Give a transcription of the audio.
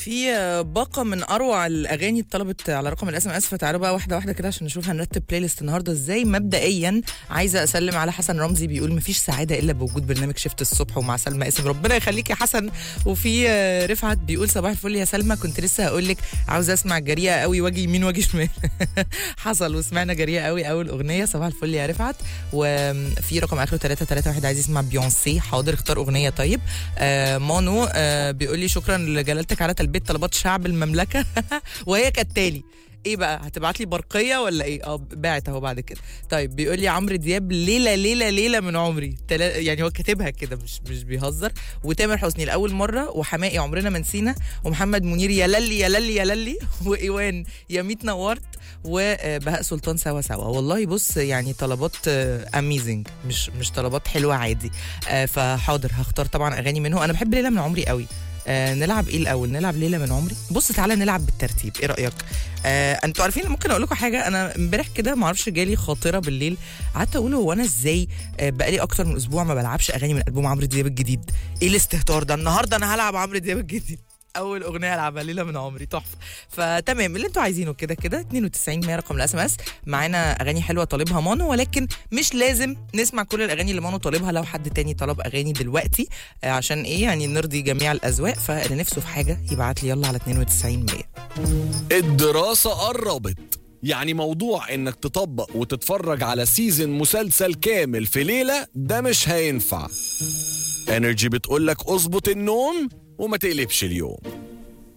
في باقه من اروع الاغاني اتطلبت على رقم الاس ام اس فتعالوا بقى واحده واحده كده عشان نشوف هنرتب بلاي ليست النهارده ازاي مبدئيا عايزه اسلم على حسن رمزي بيقول مفيش سعاده الا بوجود برنامج شفت الصبح ومع سلمى اسم ربنا يخليك يا حسن وفي آه، رفعت بيقول صباح الفل يا سلمى كنت لسه هقول لك عاوزه اسمع جريئه قوي واجي يمين واجي شمال حصل وسمعنا جريئه قوي اول اغنيه صباح الفل يا رفعت وفي رقم اخره 331 عايز يسمع بيونسي حاضر اختار اغنيه طيب آه مانو آه بيقول لي شكرا لجلالتك على تلبيه طلبات شعب المملكه وهي كالتالي ايه بقى هتبعت لي برقيه ولا ايه اه باعت اهو بعد كده طيب بيقول لي عمرو دياب ليله ليله ليله من عمري تلا... يعني هو كاتبها كده مش مش بيهزر وتامر حسني لاول مره وحماقي عمرنا ما نسينا ومحمد منير يا للي يا للي يا للي وايوان يا ميت نورت وبهاء سلطان سوا سوا والله بص يعني طلبات اميزنج مش مش طلبات حلوه عادي آه، فحاضر هختار طبعا اغاني منه انا بحب ليله من عمري قوي آه نلعب ايه الاول نلعب ليله من عمري بص تعالى نلعب بالترتيب ايه رايك آه انتوا عارفين ممكن اقول لكم حاجه انا امبارح كده ما اعرفش جالي خاطره بالليل قعدت اقول هو انا ازاي آه بقالي اكتر من اسبوع ما بلعبش اغاني من البوم عمرو دياب الجديد ايه الاستهتار ده النهارده انا هلعب عمرو دياب الجديد اول اغنيه العبها ليله من عمري تحفه فتمام اللي انتوا عايزينه كده كده 92 100 رقم الاس ام اس معانا اغاني حلوه طالبها مانو ولكن مش لازم نسمع كل الاغاني اللي مانو طالبها لو حد تاني طلب اغاني دلوقتي آه، عشان ايه يعني نرضي جميع الاذواق فاللي نفسه في حاجه يبعت لي يلا على 92 100 الدراسة قربت يعني موضوع انك تطبق وتتفرج على سيزن مسلسل كامل في ليلة ده مش هينفع انرجي بتقولك اظبط النوم وما تقلبش اليوم